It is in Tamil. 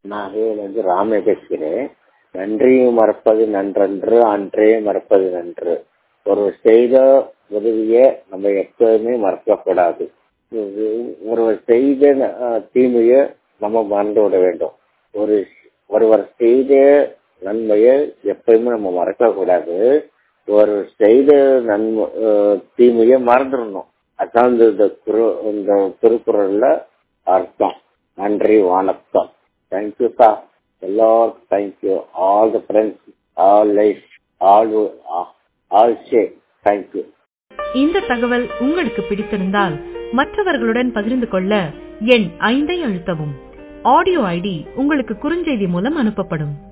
நான் வந்து ராமே பேசுகிறேன் நன்றியும் மறப்பது நன்றன்று அன்றே மறப்பது நன்று ஒரு செய்த உதவியை நம்ம எப்போதுமே மறக்கக்கூடாது ஒருவர் செய்த தீமையை நம்ம மறந்து விட வேண்டும் ஒரு ஒருவர் செய்த நன்மையை எப்பயுமே நம்ம மறக்கக்கூடாது ஒரு செய்த நன்மை தீமையை மறந்துடணும் அதான் இந்த குரு இந்த திருக்குறள்ல அர்த்தம் நன்றி வணக்கம் தேங்க்யூ சார் எல்லாருக்கும் thank you all the friends all life all all ஷே தேங்க்யூ இந்த தகவல் உங்களுக்கு பிடித்திருந்தால் மற்றவர்களுடன் பகிர்ந்து கொள்ள எண் ஐந்தை அழுத்தவும் ஆடியோ ஐடி உங்களுக்கு குறுஞ்செய்தி மூலம் அனுப்பப்படும்